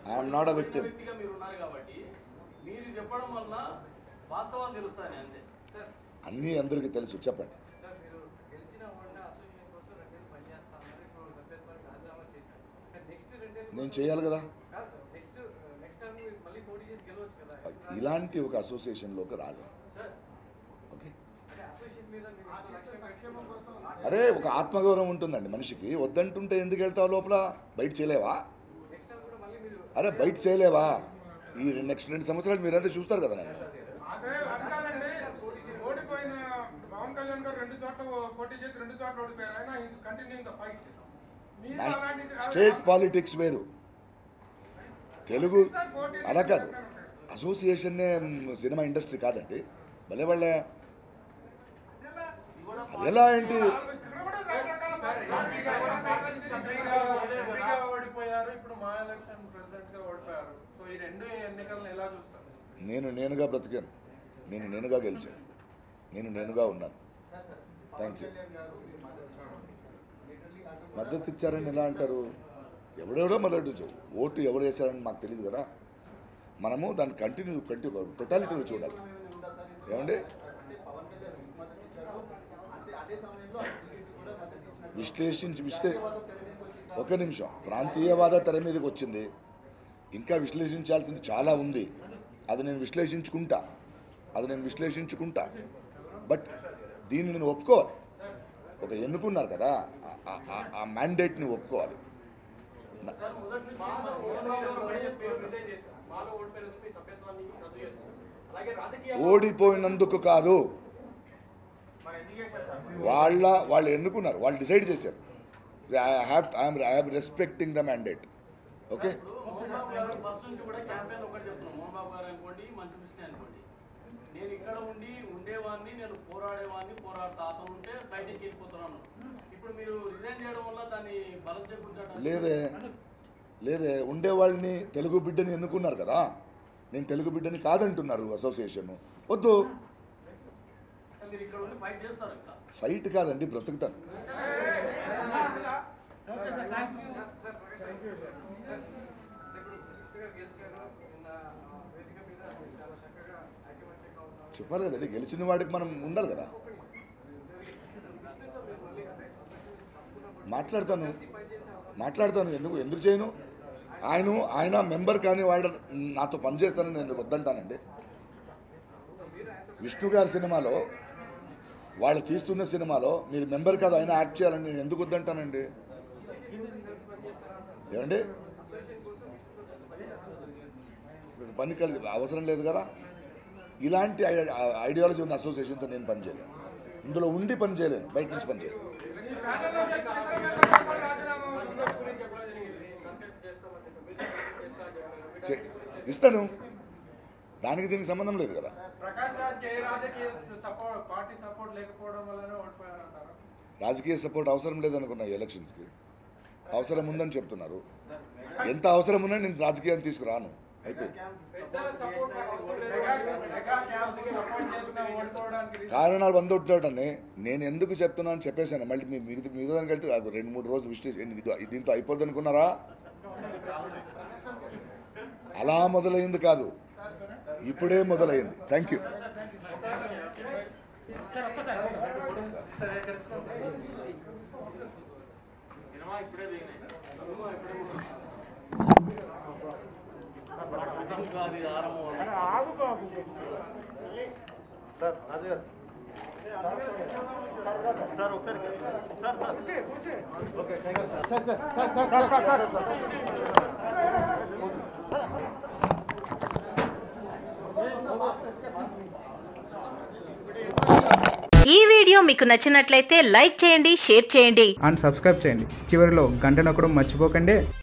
I'm not a victim వ్యక్తిగా మీరు ఉన్నారు కాబట్టి మీరు చెప్పడం వల్ల వాస్తవాలు తెలుస్తాయి అంతే సార్ అన్నీ అందరికీ తెలుసు చెప్పండి సార్ మీరు గెలిచిన ఓడిన అసోసియేషన్ కోసం రెండేళ్ళు పనిచేస్తా ఉన్నారు ఇప్పుడు సభ్యత్వానికి రాజీనామా చేశారు నెక్స్ట్ రెండేళ్ళు నేను చేయాలి కదా కాదు నెక్స్ట్ నెక్స్ట్ టైం మీరు మళ్ళీ పోటీ చేసి గెలవచ్చు కదా ఇలాంటి ఒక అసోసియేషన్లోకి రాదు సార్ ఓకే అంటే అసోసియేషన్ మీద మీరు ఎంత లక్ష్యం పెట్టుకున్నారు? అరే ఒక ఆత్మగౌరవం ఉంటుందండి మనిషికి వద్దంటుంటే ఎందుకు వెళ్తావు లోపల బయట చేయలేవా నెక్స్ట్ టైం కూడా మళ్ళీ మీరు అరే బయట చేయలేవా ఈ నెక్స్ట్ రెండు సంవత్సరాలు మీరంతా చూస్తారు కదా నన్ను అదే అది కాదండి ఓడిపోయిన పవన్ కళ్యాణ్ గారు రెండు చోట్ల పోటీ చేసి రెండు చోట్ల ఓడిపోయారు ఆయన కంటిన్యూ ద ఫైట్ మీరు అలాంటిది స్టేట్ పాలిటిక్స్ వేరు తెలుగు అలా కాదు అసోసియేషన్నే సినిమా ఇండస్ట్రీ కాదండి భలే వాళ్ళే అది ఎలా ఏంటి ఇక్కడ కూడా రకరకాల పార్టీలు ఎంపీగా ఎంపీగా ఓడిపోయారు ఇప్పుడు మా ఎలక్షన్ ప్రెసిడెంట్ గా ఓడిపోయారు సో ఈ రెండు ఎన్నికలను ఎలా చూస్తారు నేను నేనుగా బ్రతికాను నేను నేనుగా గెలిచాను నేను నేనుగా ఉన్నాను థ్యాంక్ యూ మద్దతు ఇచ్చారని ఎలా అంటారు ఎవడెవడో మద్దతు ఇచ్చారు ఓటు ఎవరు వేశారని మాకు తెలియదు కదా మనము దాన్ని కంటిన్యూ కంటిన్యూ టోటాలిటీ చూడాలి ఏమండి విశ్లేషించి విశ్లే ఒక నిమిషం ప్రాంతీయవాద తెర మీదకి వచ్చింది ఇంకా విశ్లేషించాల్సింది చాలా ఉంది అది నేను విశ్లేషించుకుంటా అది నేను విశ్లేషించుకుంటా బట్ దీన్ని నేను ఒప్పుకోవాలి ఒక ఎన్నుకున్నారు కదా ఆ- ఆ- ఆ మ్యాండేట్ని ఒప్పుకోవాలి సార్ మొదటి నుంచి మన మోహన్ బాబు గారు ఒకటే పేరు రిజైన్ చేశారు మాలో ఓడిపోయినందుకు మీ సభ్యత్వాన్ని రద్దు చేస్తారు అలాగే రాజకీయ ఓడిపోయినందుకు కాదు వాళ్ళ వాళ్ళు ఎన్నుకున్నారు వాళ్ళు డిసైడ్ చేశారు I have I'm I have respecting the mandate okay ఇప్పుడు మోహన్ బాబు గారు ఫస్ట్ నుంచి కూడా క్యాంపెయిన్ ఒకటి చెప్తున్నాం మోహన్ బాబు గారు అనుకోండి మంచు కృష్ణ అనుకోండి నేను ఇక్కడ ఉండి ఉండేవాడిని నేను పోరాడేవాడిని పోరాడుతా అతను ఉంటే బయటికి వెళ్ళిపోతున్నాను ఇప్పుడు మీరు రిజైన్ చేయడం వల్ల దాన్ని బలం చేకూర్చడం లేదే లేదే ఉండేవాళ్ళని తెలుగు బిడ్డని ఎన్నుకున్నారు కదా నేను తెలుగు బిడ్డని కాదంటున్నారు అసోసియేషన్ వద్దు అంటే మీరు ఇక్కడ ఉండి ఫైట్ చేస్తారు ఇంకా ఫైట్ కాదండి బ్రతుకుతాను ఇప్పుడు కృష్ణ గారు గెలిచారు నిన్న ఆ, వేదిక మీద మీరు చాలా చక్కగా ఐకమత్యంగా ఉన్నారు చెప్పాలి కదండి గెలిచిన వాడికి మనం ఉండాలి కదా మాట్లాడతాను మాట్లాడతాను ఎందుకు ఎందుకు చేయను ఆయన ఆయన మెంబర్ కానీ వాళ్ళ నాతో పనిచేస్తానని నేను వద్దంటానండి విష్ణు గారి సినిమాలో వాళ్ళు తీస్తున్న సినిమాలో మీరు మెంబర్ కాదు ఆయన యాక్ట్ చేయాలని నేను ఎందుకు వద్దంటానండి ఏమండి పని కలిసి అవసరం లేదు కదా ఇలాంటి ఐ- ఐడియాలజీ ఉన్న అసోసియేషన్తో నేను పని చేయలేను ఇందులో ఉండి పని చేయలేను బయట నుంచి పని చేస్తాను ఈ ప్యానెల్లో చెప్పిన ఇతర మెంబర్లు కూడా రాజీనామా కాన్సెప్ట్ గురించి చెప్పడం జరిగింది కాన్సెప్ట్ చేస్తామని చెప్పి మ్యూజిక్ గురించి చేస్తా అని చెప్పి చే- ఇస్తాను దానికి దీనికి సంబంధం లేదు కదా ప్రకాష్ రాజ్ కి ఏ రాజకీయ సపోర్ట్ పార్టీ సపోర్ట్ లేకపోవడం వల్లనే ఓడిపోయారు అంటారు రాజకీయ సపోర్ట్ అవసరం లేదనుకున్నా ఈ ఎలక్షన్స్కి అవసరం ఉందని చెప్తున్నారు ఎంత అవసరం ఉన్నా నేను రాజకీయాన్ని తీసుకురాను అయిపోయింది పెద్దల సపోర్ట్ నాకు అవసరం లేదు. మెగా మెగా క్యాంప్ కి సపోర్ట్ చేసిన ఓడిపోవడానికి reason కారణాలు వంద ఉంటాడని నేను ఎందుకు చెప్తున్నాను చెప్పేశాను మళ్ళీ మీ మిగతా మిగతా దానికి వెళ్తే అది రెండు మూడు రోజులు విశ్లేషణ ఇది- దీంతో అయిపోద్ది అనుకున్నారా అలా మొదలైంది కాదు ఇప్పుడే మొదలైంది థ్యాంక్ యూ సినిమా ఇప్పుడే దిగినాయి సినిమా ఇప్పుడే మొదలు. ఇంకా అది ఆరంభం ఈ వీడియో మీకు నచ్చినట్లయితే లైక్ చేయండి షేర్ చేయండి అండ్ సబ్స్క్రైబ్ చేయండి చివరిలో గంట నొక్కడం మర్చిపోకండి